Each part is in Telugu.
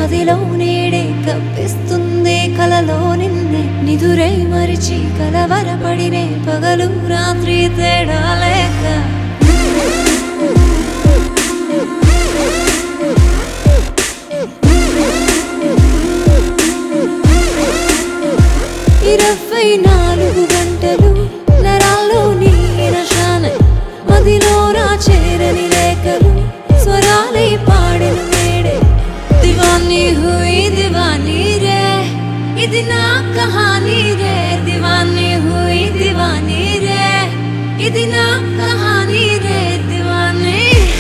మదిలో నేడే కప్పిస్తుంది కలలో నిన్నే నిదురై మరిచి కలవరపడినే పగలు రాత్రి తేడా లేక ఇరవై నాలుగు గంటలు నరాల్లో నీ నశాన మదిలో నా చేరని లేఖలు స్వరాలై పాడెను నేడే దివానీ హుయి దివానీ రే ఇది నా కహానీ రే దివానీ హుయి దివానీ రే ఇది నా కహానీ రే దివానీ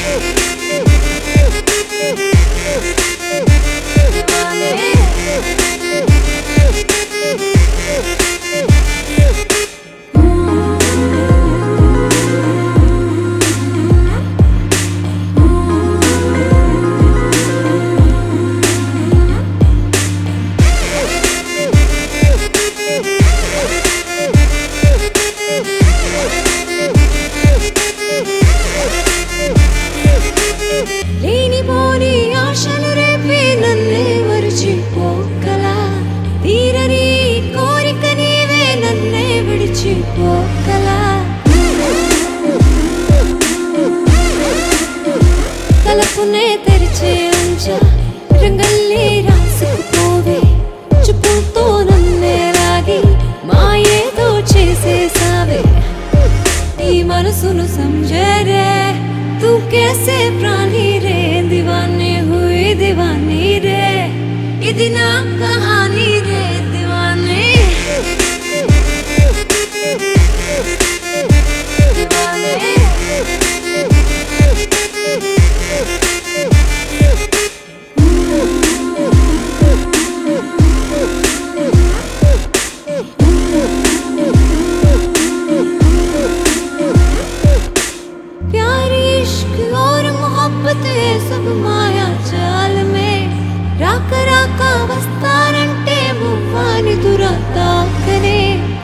లేనిపోని ఆశలు రేపే నన్నే మరిచిపోకలా తీరని కోరిక నీవే నన్నే విడిచిపోకలా తలపునే తెరిచే ఉంచ రంగల్లే రాసుకుపోవే చూపుతో నన్నే లాగి మాయేదో చేసేసావే ఈ మనసును समझे तू कैसे प्राणी रे दीवाने हुई दीवानी रे ఇది నా కహానీ రే దివానే దివానే प्यार इश्क और मोहब्बत है सब माया जाल में రాక రాక వస్తానంటే మువ్వాని దురతాకనే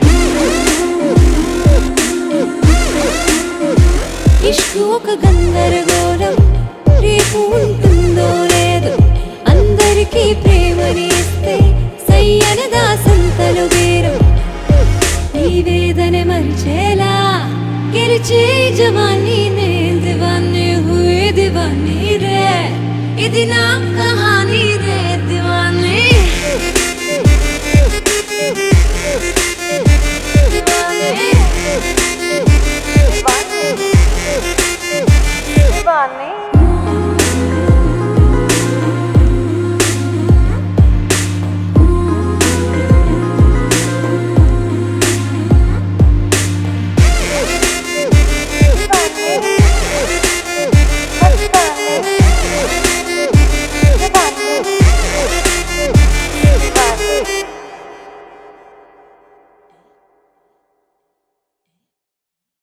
ఇష్కు ఒక గందరగోళం రేపు ఉంటుందో లేదో అందరికీ ప్రేమని ఇస్తే సయ్యనదా సంతలు వేరం ఈ వేదన మరిచేలా గెలిచే జవానీ నే దివానీ హుయి దివానీ రే ఇది నా కహా